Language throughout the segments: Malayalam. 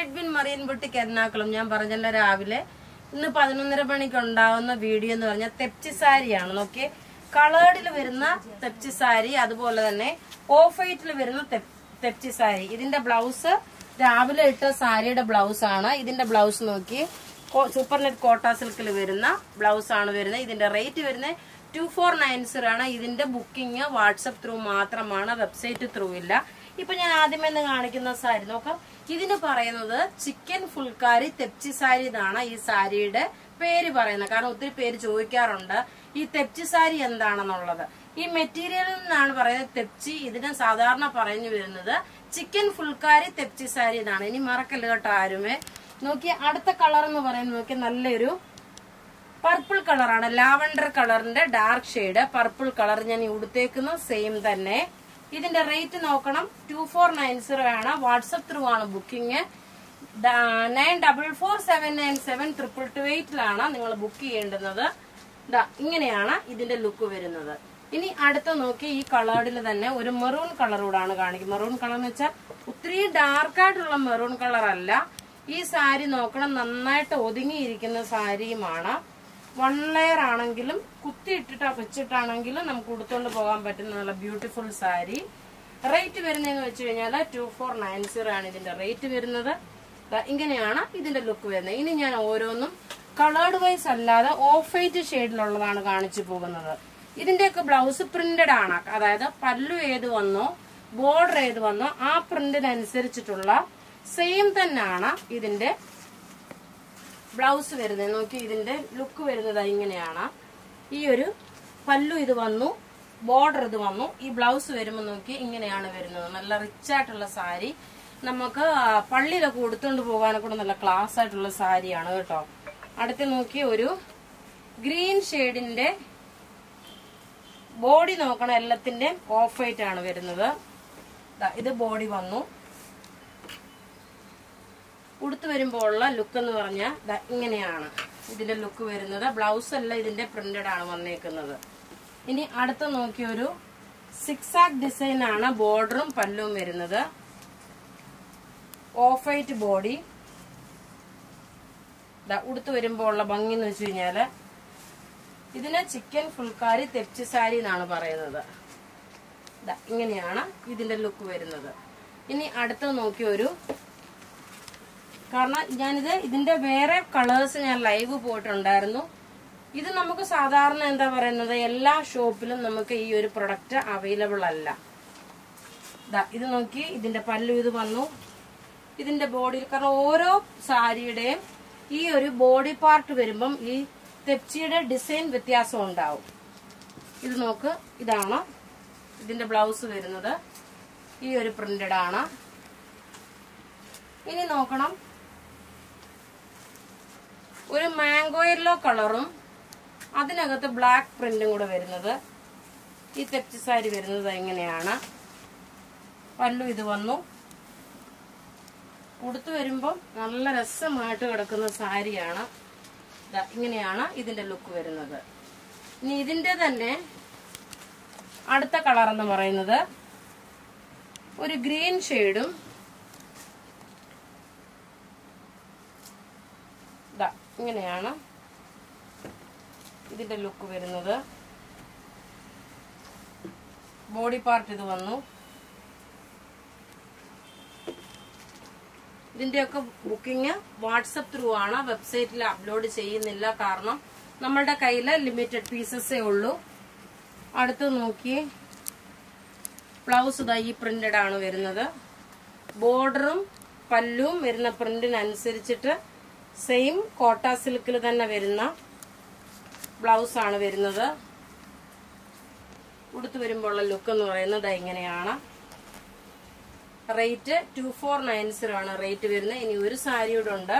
എഡ്വിൻ മറിയൻ ബുട്ടിക്ക് എറണാകുളം ഞാൻ പറഞ്ഞല്ലോ രാവിലെ ഇന്ന് പതിനൊന്നര മണിക്ക് ഉണ്ടാവുന്ന വീഡിയോ എന്ന് പറഞ്ഞാൽ തെപ്ചി സാരിയാണ് നോക്കിയേ കളേർഡിൽ വരുന്ന തെപ്ചി സാരി അതുപോലെ തന്നെ ഓഫ് വൈറ്റിൽ വരുന്ന തെപ്- തെപ്ചി സാരി ഇതിന്റെ ബ്ലൗസ് രാവിലെ ഇട്ട സാരിയുടെ ബ്ലൗസ് ആണ് ഇതിന്റെ ബ്ലൗസ് നോക്കി സൂപ്പർ നെറ്റ് കോട്ട സിൽക്കിൽ വരുന്ന ബ്ലൗസ് ആണ് വരുന്നത് ഇതിന്റെ റേറ്റ് വരുന്നത് ടു ഫോർ നയൻ സീറോ ആണ് ഇതിന്റെ ബുക്കിംഗ് വാട്സപ്പ് ത്രൂ മാത്രമാണ് വെബ്സൈറ്റ് ത്രൂ ഇല്ല ഇപ്പൊ ഞാൻ ആദ്യമേ ഒന്ന് കാണിക്കുന്ന സാരി നോക്കാം ഇതിന് പറയുന്നത് ചിക്കൻ ഫുൾക്കാരി തെപ്ചി സാരി എന്നാണ് ഈ സാരിയുടെ പേര് പറയുന്നത് കാരണം ഒത്തിരി പേര് ചോദിക്കാറുണ്ട് ഈ തെപ്ചി സാരി എന്താണെന്നുള്ളത് ഈ മെറ്റീരിയലിൽ നിന്നാണ് പറയുന്നത് തെപ്ചി ഇതിന് സാധാരണ പറഞ്ഞു വരുന്നത് ചിക്കൻ ഫുൾക്കാരി തെപ്ചി സാരി എന്നാണ് ഇനി മറക്കല്ല കേട്ടോ ആരുമേ നോക്കി അടുത്ത കളർ എന്ന് പറയുന്നത് നോക്കി നല്ലൊരു പർപ്പിൾ കളറാണ് ലാവണ്ടർ കളറിന്റെ ഡാർക്ക് ഷെയ്ഡ് പർപ്പിൾ കളർ ഞാൻ ഈ ഉടുത്തേക്കുന്ന സെയിം തന്നെ ഇതിന്റെ റേറ്റ് നോക്കണം ടു ഫോർ നയൻ സീറോ ആണ് വാട്സപ്പ് ത്രൂ ആണ് booking nine double four seven nine seven triple two എയ്റ്റിലാണ് നിങ്ങൾ ബുക്ക് ചെയ്യേണ്ടുന്നത് ദാ ഇങ്ങനെയാണ് ഇതിന്റെ ലുക്ക് വരുന്നത് ഇനി അടുത്ത നോക്കി ഈ കളറിൽ തന്നെ ഒരു മെറൂൺ കളറൂടാണ് കാണിക്കുന്നത് മെറൂൺ കളർ എന്ന് വെച്ചാൽ ഒത്തിരി ഡാർക്കായിട്ടുള്ള മെറൂൺ കളർ അല്ല ഈ സാരി നോക്കണം നന്നായിട്ട് ഒതുങ്ങിയിരിക്കുന്ന സാരിയുമാണ് വൺ ലെയർ ആണെങ്കിലും കുത്തിയിട്ടിട്ട് വെച്ചിട്ടാണെങ്കിലും നമുക്ക് ഉടുത്തോണ്ട് പോകാൻ പറ്റുന്ന നല്ല ബ്യൂട്ടിഫുൾ സാരി റേറ്റ് വരുന്നതെന്ന് വെച്ച് കഴിഞ്ഞാൽ ടു ഫോർ നയൻ സീറോ ആണ് ഇതിന്റെ റേറ്റ് വരുന്നത് ദാ ഇങ്ങനെയാണ് ഇതിന്റെ ലുക്ക് വരുന്നത് ഇനി ഞാൻ ഓരോന്നും കളേർഡ് വൈസ് അല്ലാതെ ഓഫ് വൈറ്റ് ഷെയ്ഡിലുള്ളതാണ് കാണിച്ചു പോകുന്നത് ഇതിന്റെയൊക്കെ ബ്ലൗസ് പ്രിന്റഡ് ആണ് അതായത് പല്ലു ഏത് വന്നോ ബോർഡർ ഏത് വന്നോ ആ പ്രിന്റിനനുസരിച്ചിട്ടുള്ള സെയിം തന്നെയാണ് ഇതിന്റെ ബ്ലൗസ് വരുന്നത് നോക്കി ഇതിന്റെ ലുക്ക് വരുന്നത് ഇങ്ങനെയാണ് ഈ ഒരു പല്ലു ഇത് വന്നു ബോർഡർ ഇത് വന്നു ഈ ബ്ലൗസ് വരുമ്പോൾ നോക്കി ഇങ്ങനെയാണ് വരുന്നത് നല്ല റിച്ച് ആയിട്ടുള്ള സാരി നമുക്ക് ആ, പള്ളിയിലൊക്കെ ഉടുത്തോണ്ട് പോകാനൊക്കെ കൂടെ നല്ല ക്ലാസ് ആയിട്ടുള്ള സാരിയാണ് കേട്ടോ അടുത്ത് നോക്കി ഒരു ഗ്രീൻ ഷെയ്ഡിന്റെ ബോഡി നോക്കണം എല്ലാത്തിന്റെ ഓഫ് വൈറ്റ് ആണ് വരുന്നത് ദാ ഇത് ബോഡി വന്നു ഉടുത്ത് വരുമ്പോൾ ഉള്ള ലുക്ക് എന്ന് പറഞ്ഞാൽ ദാ ഇങ്ങനെയാണ് ഇതിന്റെ ലുക്ക് വരുന്നത് ബ്ലൗസ് എല്ലാം ഇതിന്റെ പ്രിന്റഡ് ആണ് വന്നേക്കുന്നത് ഇനി അടുത്ത നോക്കിയ ഒരു സിക്സ് ആക്ക് ഡിസൈൻ ആണ് ബോർഡറും പല്ലും വരുന്നത് ഓഫ് വൈറ്റ് ബോഡി ഉടുത്ത് വരുമ്പോൾ ഉള്ള ഭംഗി എന്ന് വെച്ച് കഴിഞ്ഞാല് ഇതിന് ചിക്കൻ ഫുൾക്കാരി തെപ്ചി സാരി എന്നാണ് പറയുന്നത് ദാ ഇങ്ങനെയാണ് ഇതിന്റെ ലുക്ക് വരുന്നത് ഇനി അടുത്ത നോക്കിയ ഒരു കാരണം ഞാനിത് ഇതിന്റെ വേറെ കളേഴ്സ് ഞാൻ ലൈവ് പോയിട്ടുണ്ടായിരുന്നു ഇത് നമുക്ക് സാധാരണ എന്താ പറയുന്നത് എല്ലാ ഷോപ്പിലും നമുക്ക് ഈ ഒരു പ്രൊഡക്റ്റ് അവൈലബിൾ അല്ല ദാ ഇത് നോക്കി ഇതിന്റെ പല്ലു ഇത് വന്നു ഇതിന്റെ ബോഡിയിൽ കാരണം ഓരോ സാരിയുടെയും ഈ ഒരു ബോഡി പാർട്ട് വരുമ്പം ഈ തെപ്ചിയുടെ ഡിസൈൻ വ്യത്യാസം ഉണ്ടാവും ഇത് നോക്ക് ഇതാണ് ഇതിന്റെ ബ്ലൗസ് വരുന്നത് ഈ ഒരു പ്രിന്റഡ് ആണ് ഇനി നോക്കണം ഒരു മാംഗോ യെല്ലോ കളറും അതിനകത്ത് ബ്ലാക്ക് പ്രിന്റും കൂടെ വരുന്നത് ഈ തെപ്ചി സാരി വരുന്നത് എങ്ങനെയാണ് പല്ലു ഇത് വന്നു ഉടുത്തു വരുമ്പം നല്ല രസമായിട്ട് കിടക്കുന്ന സാരിയാണ് ദാ ഇങ്ങനെയാണ് ഇതിന്റെ ലുക്ക് വരുന്നത് ഇനി ഇതിന്റെ തന്നെ അടുത്ത കളർ എന്ന് പറയുന്നത് ഒരു ഗ്രീൻ ഷെയ്ഡും ദാ ഇങ്ങനെയാണ് ഇതിന്റെ ലുക്ക് വരുന്നത് ബോഡി പാർട്ട് ഇത് വന്നു ഇതിന്റെയൊക്കെ ബുക്കിംഗ് വാട്സപ്പ് ത്രൂ ആണ് വെബ്സൈറ്റിൽ അപ്ലോഡ് ചെയ്യുന്നില്ല കാരണം നമ്മളുടെ കയ്യിൽ ലിമിറ്റഡ് പീസസേ ഉള്ളൂ അടുത്ത് നോക്കി ബ്ലൗസ് ഇതാ ഈ പ്രിന്റഡ് ആണ് വരുന്നത് ബോർഡറും പല്ലും വരുന്ന പ്രിന്റിനനുസരിച്ചിട്ട് സെയിം കോട്ട സിൽക്കിൽ തന്നെ വരുന്ന ബ്ലൗസ് ആണ് വരുന്നത് ഉടുത്ത് വരുമ്പോൾ ഉള്ള ലുക്ക് എന്ന് പറയുന്നത് ദാ ഇങ്ങനെയാണ് rate two four nine zero ആണ് റേറ്റ് വരുന്നത് ഇനി ഒരു സാരി കൂടെ ഉണ്ട്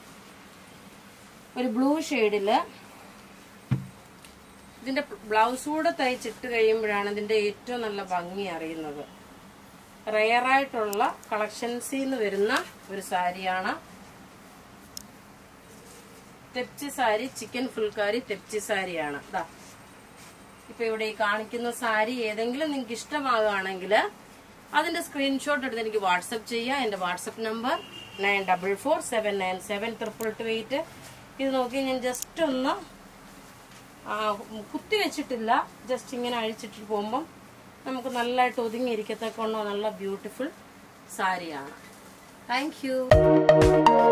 ഒരു ബ്ലൂ ഷെയ്ഡില് ഇതിന്റെ ബ്ലൗസ് കൂടെ തയ്ച്ചിട്ട് കഴിയുമ്പോഴാണ് ഇതിന്റെ ഏറ്റവും നല്ല ഭംഗി അറിയുന്നത് റെയർ ആയിട്ടുള്ള കളക്ഷൻസിൽ നിന്ന് വരുന്ന ഒരു സാരിയാണ് തെപ്ചി സാരി ചിക്കൻ ഫുൾക്കാരി തെപ്ചി സാരിയാണ് ഇതാ ഇപ്പൊ ഇവിടെ ഈ കാണിക്കുന്ന സാരി ഏതെങ്കിലും നിങ്ങൾക്ക് ഇഷ്ടമാകുകയാണെങ്കിൽ അതിന്റെ സ്ക്രീൻഷോട്ട് എടുത്ത് എനിക്ക് വാട്സപ്പ് ചെയ്യാം എന്റെ WhatsApp number nine double four seven nine seven triple two eight ഇത് നോക്കി ഞാൻ ജസ്റ്റ് ഒന്ന് ആ, കുത്തി വെച്ചിട്ടില്ല ജസ്റ്റ് ഇങ്ങനെ അഴിച്ചിട്ട് പോകുമ്പം നമുക്ക് നല്ലതായിട്ട് ഒതുങ്ങിയിരിക്കത്തക്കൊണ്ട് നല്ല ബ്യൂട്ടിഫുൾ സാരിയാണ് താങ്ക് യു